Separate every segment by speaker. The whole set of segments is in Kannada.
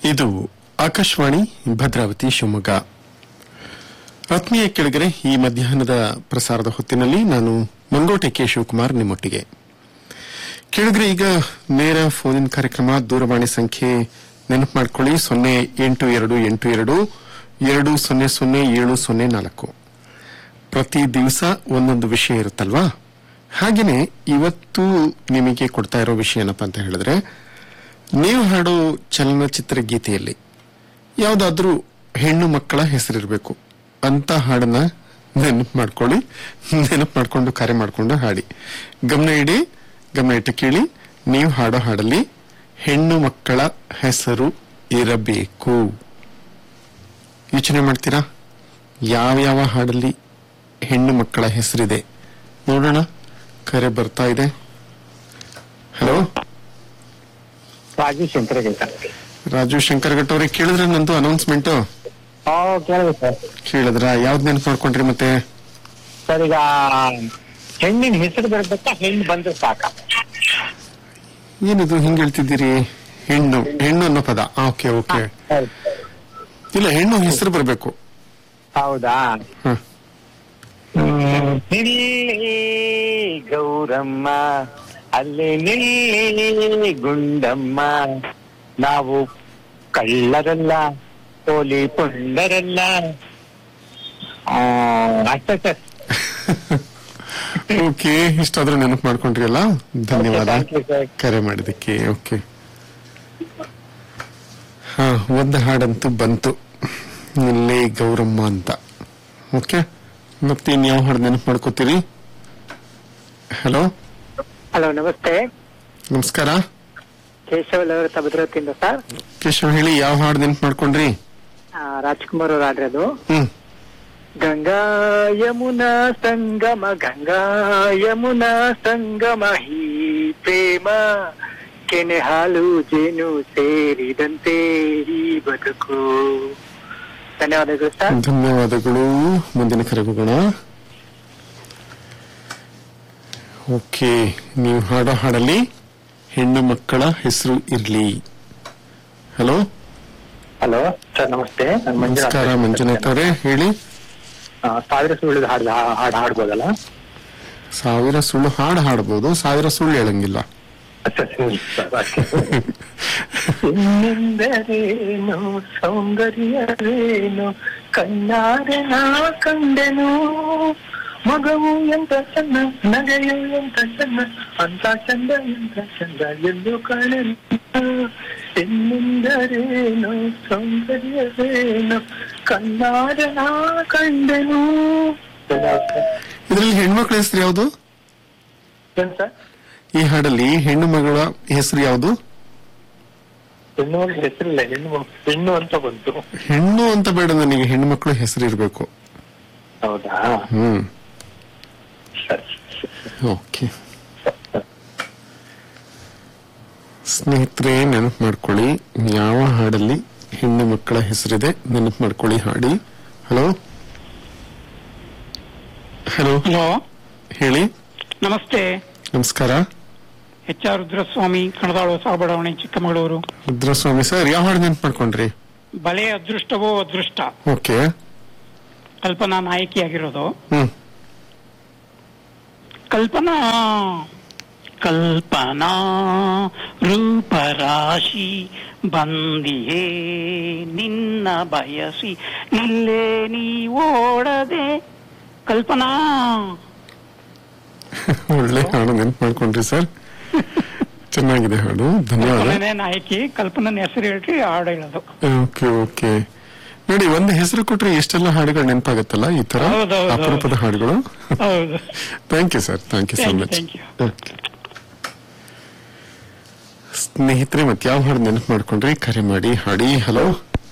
Speaker 1: ಇದು ಆಕಾಶವಾಣಿ ಭದ್ರಾವತಿ ಶಿವಮೊಗ್ಗ ಆತ್ಮೀಯ ಕೆಳಗರೆ ಈ ಮಧ್ಯಾಹ್ನದ ಪ್ರಸಾರದ ಹೊತ್ತಿನಲ್ಲಿ ನಾನು ಮಂಗೋಟೆ ಕೆ ಶಿವಕುಮಾರ್ ನಿಮ್ಮೊಟ್ಟಿಗೆ ಕೆಳಗರೆ ಈಗ ನೇರ ಫೋನಿನ್ ಕಾರ್ಯಕ್ರಮ ದೂರವಾಣಿ ಸಂಖ್ಯೆ ನೆನಪು ಮಾಡ್ಕೊಳ್ಳಿ ಸೊನ್ನೆ ಎಂಟು ಎರಡು ಎಂಟು ಎರಡು ಎರಡು ಸೊನ್ನೆ ಸೊನ್ನೆ ಏಳು ಸೊನ್ನೆ ನಾಲ್ಕು ಪ್ರತಿ ದಿವಸ ಒಂದೊಂದು ವಿಷಯ ಇರುತ್ತಲ್ವಾ ಹಾಗೇನೆ ಇವತ್ತು ನಿಮಗೆ ಕೊಡ್ತಾ ಇರೋ ವಿಷಯ ಏನಪ್ಪಾ ಅಂತ ಹೇಳಿದ್ರೆ ನೀವು ಹಾಡೋ ಚಲನಚಿತ್ರ ಗೀತೆಯಲ್ಲಿ ಯಾವುದಾದ್ರೂ ಹೆಣ್ಣು ಮಕ್ಕಳ ಹೆಸರಿರಬೇಕು ಅಂತ ಹಾಡನ್ನ ನೆನಪು ಮಾಡ್ಕೊಳ್ಳಿ ನೆನಪು ಮಾಡ್ಕೊಂಡು ಕಾರ್ಯ ಮಾಡ್ಕೊಂಡು ಹಾಡಿ ಗಮನ ಇಡಿ ಗಮನ ಇಟ್ಟು ಕೇಳಿ ನೀವು ಹಾಡೋ ಹಾಡಲ್ಲಿ ಹೆಣ್ಣು ಮಕ್ಕಳ ಹೆಸರು ಇರಬೇಕು ಯೋಚನೆ ಮಾಡ್ತೀರಾ ಯಾವ ಯಾವ ಹಾಡಲ್ಲಿ ಹೆಣ್ಣು ಮಕ್ಕಳ ಹೆಸರಿದೆ ನೋಡೋಣ ಕರೆ ಬರ್ತಾ ಇದೆ ಹಲೋ
Speaker 2: ರಾಜು ಶಂಕರ
Speaker 1: ರಾಜು ಶಂಕರ್ ಘಟ್ ಅವ್ರಿಗೆ ಕೇಳಿದ್ರೆ ನಂದು ಅನೌನ್ಸ್ಮೆಂಟ್
Speaker 2: ಹಾ ಕೇಳಿದೆ ಸರ್
Speaker 1: ಕೇಳಿದ್ರ ಯಾವ್ದು ನೆನಪು ಮಾಡ್ಕೊಂಡ್ರಿ ಮತ್ತೆ
Speaker 2: ಸರ್ ಈಗ ಹೆಣ್ಣಿನ ಹೆಸರು ಬರ್ಬೇಕಾ ಹೆಣ್ಣು ಬಂದ್ರೆ ಸಾಕ
Speaker 1: ಏನಿದು ಹಿಂಗ್ ಹೇಳ್ತಿದ್ದೀರಿ ಹೆಣ್ಣು ಹೆಣ್ಣು ಅನ್ನೋ ಪದ ಓಕೆ ಓಕೆ ಇಲ್ಲ ಹೆಣ್ಣು ಹೆಸರು ಬರಬೇಕು
Speaker 2: ಹೌದಾ
Speaker 1: ಹ.
Speaker 2: ನಿಲ್ಲಿ ಗೌರಮ್ಮ ಅಲ್ಲಿ ನಿಲ್ಲಿ ಗುಂಡಮ್ಮ ನಾವು ಕಳ್ಳರಲ್ಲ ಪೋಲಿ ಪುಂಡರಲ್ಲ ಆ, ಅಷ್ಟೇ ಸರ್
Speaker 1: ಓಕೆ ಇಷ್ಟಾದ್ರೂ ನೆನಪು ಮಾಡ್ಕೊಂಡ್ರಿ ಅಲ್ಲ ಧನ್ಯವಾದ
Speaker 2: Thank you, sir.
Speaker 1: ಕರೆ ಮಾಡಿದಕ್ಕೆ ಓಕೆ ಹಾ ಒಂದು ಹಾಡಂತೂ ಬಂತು ಇಲ್ಲೇ ಗೌರಮ್ಮ ಅಂತ ಓಕೆ ಮತ್ತೆ ಇನ್ಯಾವ ಹಾಡು ನೆನಪು ಮಾಡ್ಕೋತೀರಿ ಹಲೋ
Speaker 2: ಹಲೋ ನಮಸ್ತೆ
Speaker 1: ನಮಸ್ಕಾರ
Speaker 2: ಕೇಶವಲವರತ ಭದ್ರವತಿಯಿಂದ ಸರ್
Speaker 1: ಕೇಶವ್ ಹೇಳಿ ಯಾವ ಹಾಡು ನೆನಪು ಮಾಡ್ಕೊಂಡ್ರಿ
Speaker 2: ರಾಜ್ಕುಮಾರ್ ಅವ್ರು ಆಡ್ರದು
Speaker 1: ಹ್ಮ್
Speaker 2: ಗಂಗಾ ಯಮುನಾ ಸಂಗಮ ಗಂಗಾ ಯಮುನಾ ಸಂಗಮ ಹೀ ಪ್ರೇಮ ಕೆನೆ ಹಾಲು ಜೇನು ಸೇರಿದಂತೆ ಈ ಬದುಕು ಧನ್ಯವಾದಗಳು ಸರ್
Speaker 1: ಧನ್ಯವಾದಗಳು ಮುಂದಿನ ಕರೆಗೆ ಹೋಗೋಣ ಓಕೆ ನೀವು ಹಾಡೋ ಹಾಡಲ್ಲಿ ಹೆಣ್ಣು ಮಕ್ಕಳ ಹೆಸರು ಇರ್ಲಿ ಹಲೋ
Speaker 2: ಹಲೋ ಸರ್ ನಮಸ್ತೆ ನಾನು
Speaker 1: ನಮಸ್ಕಾರ ಮಂಜುನಾಥ್ ಅವರೇ ಹೇಳಿ
Speaker 2: ಆ, ಸಾವಿರ ಸುಳ್ಳು ಹಾಡು ಹಾಡು ಹಾಡ್ಬೋದಲ್ಲ
Speaker 1: ಸಾವಿರ ಸುಳ್ಳು ಹಾಡು ಹಾಡಬಹುದು ಸಾವಿರ ಸುಳ್ಳು ಹೇಳಂಗಿಲ್ಲ
Speaker 2: ಇನ್ನೆಂದರೇನು ಸೌಂದರ್ಯವೇನು ಕಣ್ಣಾರೆ ನಾ ಕಂಡೆನು ಮಗವು ಎಂತ ಚೆನ್ನ ನಗೆಯು ಎಂತ ಚೆನ್ನ ಅಂತ ಚಂದ ಎಂತ ಚಂದ ಎಂದು ಕಾಣೆನು ಇನ್ನೆಂದರೇನು ಸೌಂದರ್ಯವೇನು ಕಣ್ಣಾರೆ ನಾ ಕಂಡೆನು
Speaker 1: ಇದರಲ್ಲಿ ಹೆಣ್ಮಕ್ಳ ಹೆಸರು ಯಾವುದು
Speaker 2: ಏನ್ ಸರ್
Speaker 1: ಈ ಹಾಡಲ್ಲಿ ಹೆಣ್ಣು ಮಗಳ ಹೆಸರು ಯಾವುದು
Speaker 2: ಹೆಣ್ಣು ಮಗು ಹೆಸರಿಲ್ಲ ಹೆಣ್ಣು ಮಗು- ಹೆಣ್ಣು ಅಂತ ಬಂತು
Speaker 1: ಹೆಣ್ಣು ಅಂತ ಬೇಡ ನನಗೆ ಹೆಣ್ಣು ಮಕ್ಕಳ ಹೆಸರು ಇರಬೇಕು
Speaker 2: ಹೌದಾ
Speaker 1: ಹ್ಮ್
Speaker 2: ಸರಿ
Speaker 1: ಓಕೆ ಸ್ನೇಹಿತರೆ ನೆನಪು ಮಾಡ್ಕೊಳ್ಳಿ ಯಾವ ಹಾಡಲ್ಲಿ ಹೆಣ್ಣು ಮಕ್ಕಳ ಹೆಸರಿದೆ ನೆನಪು ಮಾಡ್ಕೊಳ್ಳಿ ಹಾಡಿ ಹಲೋ ಹಲೋ
Speaker 3: ಹಲೋ
Speaker 1: ಹೇಳಿ
Speaker 3: ನಮಸ್ತೆ
Speaker 1: ನಮಸ್ಕಾರ
Speaker 3: ಎಚ್ ಆರ್ ರುದ್ರಸ್ವಾಮಿ ಕಣದಾಳು ಹೊಸ ಬಡಾವಣೆ ಚಿಕ್ಕಮಗಳೂರು
Speaker 1: ರುದ್ರಸ್ವಾಮಿ ಸರ್ ಯಾವ ಹಾಡು ನೆನಪು ಮಾಡ್ಕೊಂಡ್ರಿ
Speaker 3: ಬಲೆ ಅದೃಷ್ಟವೋ ಅದೃಷ್ಟ
Speaker 1: ಓಕೆ
Speaker 3: ಕಲ್ಪನಾ ನಾಯಕಿಯಾಗಿರೋದು
Speaker 1: ಹ್ಮ್
Speaker 3: ಕಲ್ಪನಾ ಕಲ್ಪನಾ ರೂಪರಾಶಿ ಬಂದಿಯೇ ನಿನ್ನ ಬಯಸಿ ನಿಲ್ಲೇ ನೀ ಓಡದೆ ಕಲ್ಪನಾ
Speaker 1: ಒಳ್ಳೆ ಹಾಡು ನೆನಪು ಮಾಡ್ಕೊಂಡ್ರಿ ಸರ್ ಚೆನ್ನಾಗಿದೆ ಹಾಡು ಧನ್ಯವಾದ
Speaker 3: ಕಲ್ಪನೆ ನಾಯಕಿ ಕಲ್ಪನನ ಹೆಸರು ಹೇಳ್ರಿ ಹಾಡು ಹೇಳೋದು
Speaker 1: ಓಕೆ ಓಕೆ ನೋಡಿ ಒಂದು ಹೆಸರು ಕೊಟ್ರೆ ಎಷ್ಟೆಲ್ಲ ಹಾಡುಗಳು ನೆನಪಾಗತ್ತಲ್ಲ ಈ ತರ
Speaker 3: ಹೌದೌದು.
Speaker 1: ಅಪರೂಪದ ಹಾಡುಗಳು
Speaker 3: ಹೌದು
Speaker 1: thank you sir thank you so
Speaker 3: Thank you,
Speaker 1: much
Speaker 3: thank you.
Speaker 1: ಸ್ನೇಹಿತರೆ ಮತ್ತೆ ಯಾವ ಹಾಡು ನೆನಪು ಮಾಡ್ಕೊಂಡ್ರಿ ಕರೆ ಮಾಡಿ ಹಾಡಿ ಹಲೋ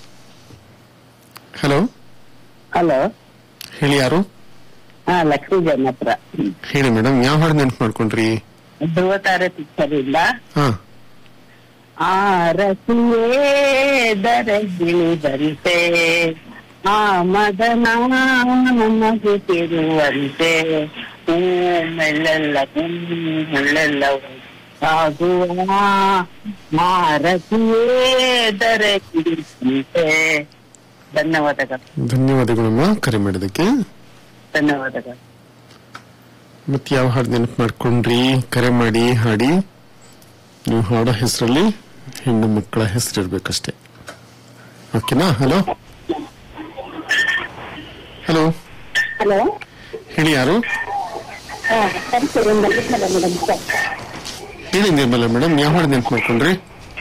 Speaker 1: ಹಲೋ
Speaker 4: ಹಲೋ
Speaker 1: ಹೇಳಿ ಯಾರು
Speaker 4: ಹಾ ಲಕ್ಷ್ಮೀ ಜನ್ ಹತ್ರ
Speaker 1: ಹೇಳಿ ಮೇಡಮ್ ಯಾವ ಹಾಡು ನೆನಪು ಮಾಡ್ಕೊಂಡ್ರಿ
Speaker 4: ಧ್ರುವ ತಾರೆ ಪಿಕ್ಚರ್ ಇಲ್ಲ
Speaker 1: ಹಾ
Speaker 4: ಆರತಿಯೇ ದರಗಿಳಿ ಬಂತೆ ಆ ಮದನ ನಮಗೆ ತಿರುವಂತೆ ಹೂ ಮೆಲ್ಲೆಲ್ಲ ಹೂ ಮುಳ್ಳೆಲ್ಲ ಸಾಗುವ ಮಾರತಿಯೇ ದರಗಿರಿಸಂತೆ ಧನ್ಯವಾದಗಳು
Speaker 1: ಧನ್ಯವಾದಗಳಮ್ಮ ಕರೆ ಮಾಡಿದಕ್ಕೆ
Speaker 4: ಧನ್ಯವಾದಗಳು
Speaker 1: ಮತ್ತೆ ಯಾವ ಹಾಡು ನೆನಪು ಮಾಡ್ಕೊಂಡ್ರಿ ಕರೆ ಮಾಡಿ ಹಾಡಿ ನೀವು ಹಾಡೋ ಹೆಸರಲ್ಲಿ ಹೆಣ್ಣು ಮಕ್ಕಳ ಹೆಸರು ಇರ್ಬೇಕಷ್ಟೇ ಓಕೆನಾ ಹಲೋ ಹಲೋ
Speaker 4: ಹಲೋ
Speaker 1: ಹೇಳಿ ಯಾರು
Speaker 4: ಮೇಡಮ್
Speaker 1: ಹೇಳಿ ನಿರ್ಮಲಾ ಮೇಡಮ್ ಯಾವ ಹಾಡು ನೆನಪು ಮಾಡ್ಕೊಂಡ್ರಿ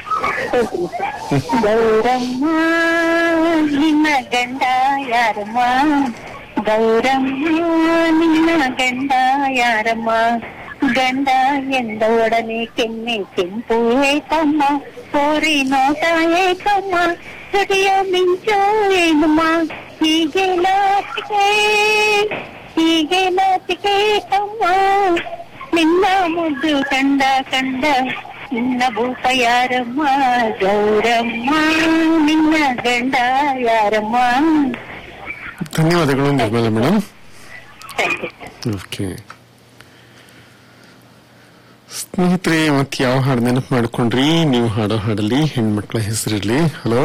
Speaker 4: ಗೌರಮ್ಮ ನಿನ್ನ ಗಂಡ ಯಾರಮ್ಮ ಗೌರಮ್ಮ ನಿನ್ನ ಗಂಡ ಯಾರಮ್ಮ ಗಂಡ ಎಂದ ಒಡನೆ ಕೆನ್ನೆ ಕೆಂಪು ಏಕಮ್ಮ ಕೋರಿ ನೋಟ ಏಕಮ್ಮ ಸುಡಿಯ ಮಿಂಚು ಏನಮ್ಮ ಹೀಗೆ ನಾಚಿಕೆ ಹೀಗೆ ನಾಚಿಕೆ ಕಮ್ಮ ನಿನ್ನ ಮುದ್ದು ಕಂಡ ಕಂಡ ನಿನ್ನ ಭೂಪ ಯಾರಮ್ಮ ಗೌರಮ್ಮ ನಿನ್ನ ಗಂಡ ಯಾರಮ್ಮ
Speaker 1: ಧನ್ಯವಾದಗಳು Nirmala madam
Speaker 4: thank you
Speaker 1: okay ಸ್ನೇಹಿತರೆ ಮತ್ತೆ ಯಾವ ಹಾಡು ನೆನಪು ಮಾಡ್ಕೊಂಡ್ರಿ ನೀವು ಹಾಡೋ ಹಾಡಲ್ಲಿ ಹೆಣ್ಮಕ್ಳ ಹೆಸರಿರ್ಲಿ ಹಲೋ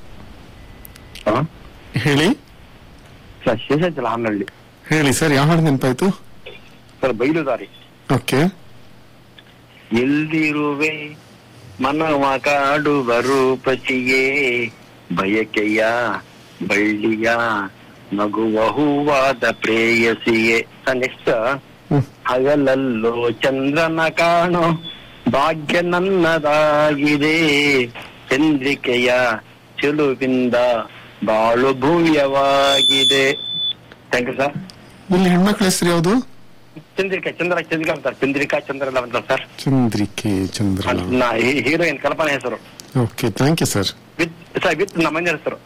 Speaker 1: ಹೇಳಿ
Speaker 5: ಸರ್ ಶೇಷಾಚಲ ಹಾನಹಳ್ಳಿ
Speaker 1: ಹೇಳಿ ಸರ್ ಯಾವ ಹಾಡು ನೆನಪಾಯ್ತು
Speaker 5: ಸರ್ ಬೈಲುದಾರಿ
Speaker 1: ಓಕೆ
Speaker 5: ಎಲ್ಲಿರುವೆ ಮನವ ಕಾಡುವ ರೂಪಸಿಯೇ ಬಯಕೆಯ ಬಳ್ಳಿಯ ನಗುವ ಹೂವಾದ ಪ್ರೇಯಸಿಯೇ ನೆಕ್ಸ್ಟ್
Speaker 1: ಹ್ಮ್.
Speaker 5: ಹಗಲಲ್ಲೋ ಚಂದ್ರನ ಕಾಣೋ ಭಾಗ್ಯ ನನ್ನದಾಗಿದೆ ಚಂದ್ರಿಕೆಯ ಚೆಲುವಿಂದ ಬಾಳು ಭೂಯವಾಗಿದೆ ಥ್ಯಾಂಕ್ ಯು ಸರ್
Speaker 1: ಇಲ್ಲಿ ಹೆಣ್ಮಕ್ಳ ಹೆಸರು ಯಾವುದು
Speaker 5: ಚಂದ್ರಿಕಾ ಚಂದ್ರ ಚಂದ್ರಿಕಾ ಅಂತಾರೆ ಚಂದ್ರಿಕಾ ಚಂದ್ರ ಎಲ್ಲ ಅಂತಾರೆ ಸರ್
Speaker 1: ಚಂದ್ರಿಕೆ ಚಂದ್ರ
Speaker 5: ನಾ ಹೀರೋಯಿನ್ ಕಲ್ಪನಾ ಹೆಸರು
Speaker 1: okay thank you sir
Speaker 5: with sir with ನಮ್ಮ ಮನೆ ಹೆಸರು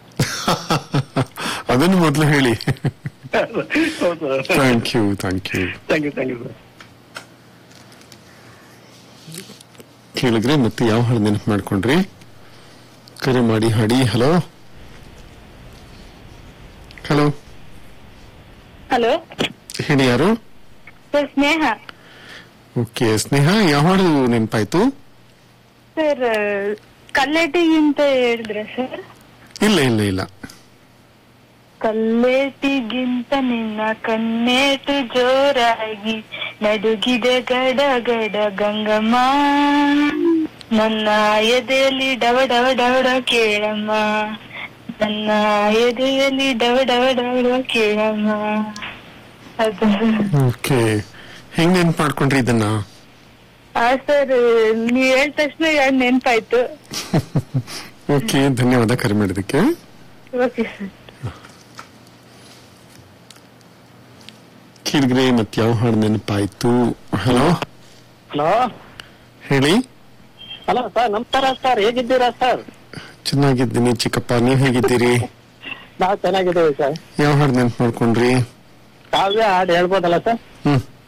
Speaker 1: ಅದನ್ನು ಮೊದಲು ಹೇಳಿ
Speaker 5: ಹೌದು
Speaker 1: thank you thank you
Speaker 5: thank you thank you sir
Speaker 1: ಕೇಳಿದ್ರೆ ಮತ್ತೆ ಯಾವ ಹಾಡು ನೆನಪು ಮಾಡ್ಕೊಂಡ್ರಿ ಕರೆ ಮಾಡಿ ಹಾಡಿ ಹಲೋ ಹಲೋ
Speaker 4: ಹಲೋ
Speaker 1: ಹೇಳಿ ಯಾರು
Speaker 4: ಸರ್ ಸ್ನೇಹ
Speaker 1: ಓಕೆ ಸ್ನೇಹ ಯಾವ ಹಾಡು ನೆನಪಾಯ್ತು
Speaker 4: ಸರ್ ಕಲ್ಲೇಟಿ ಅಂತ ಹೇಳಿದ್ರೆ ಸರ್
Speaker 1: ಇಲ್ಲ ಇಲ್ಲ ಇಲ್ಲ
Speaker 4: ಕಲ್ಲೇಟಿಗಿಂತ ನಿನ್ನ ಕಣ್ಣೇಟು ಜೋರಾಗಿ ನಡುಗಿದೆ ಗಡ ಗಡ ಗಂಗಮ್ಮ ನನ್ನ ಎದೆಯಲ್ಲಿ ಡವ ಡವ ಡವ ಡವ ಕೇಳಮ್ಮ ನನ್ನ ಎದೆಯಲ್ಲಿ ಡವ ಡವ ಡವ ಡವ ಕೇಳಮ್ಮ ಅದು
Speaker 1: ಓಕೆ ಹೆಂಗ್ ನೆನ್ಪು ಮಾಡ್ಕೊಂಡ್ರಿ ಇದನ್ನ
Speaker 4: ಆ ಸರ್ ನೀವ್ ಹೇಳಿದ ತಕ್ಷಣ ಯಾರು ನೆನ್ಪಾಯ್ತು
Speaker 1: ಓಕೆ ಧನ್ಯವಾದ ಕರೆ ಮಾಡಿದಕ್ಕೆ
Speaker 4: ಓಕೆ ಸರ್
Speaker 1: ಕೇಳಿದ್ರೆ ಮತ್ತೆ ಯಾವ ಹಾಡು ನೆನಪಾಯ್ತು ಹಲೋ
Speaker 2: ಹಲೋ
Speaker 1: ಹೇಳಿ
Speaker 2: ಹಲೋ ಸರ್ ನಮಸ್ಕಾರ ಸರ್ ಹೇಗಿದ್ದೀರಾ ಸರ್
Speaker 1: ಚೆನ್ನಾಗಿದ್ದೀನಿ ಚಿಕ್ಕಪ್ಪ ನೀವ್ ಹೇಗಿದ್ದೀರಿ
Speaker 2: ನಾವು ಚೆನ್ನಾಗಿದ್ದೀವಿ ಸರ್
Speaker 1: ಯಾವ ಹಾಡು ನೆನ್ಪು ಮಾಡ್ಕೊಂಡ್ರಿ
Speaker 2: ಕಾವ್ಯ ಹಾಡು ಹೇಳ್ಬೋದಲ್ಲ ಸರ್
Speaker 1: ಹ್ಮ್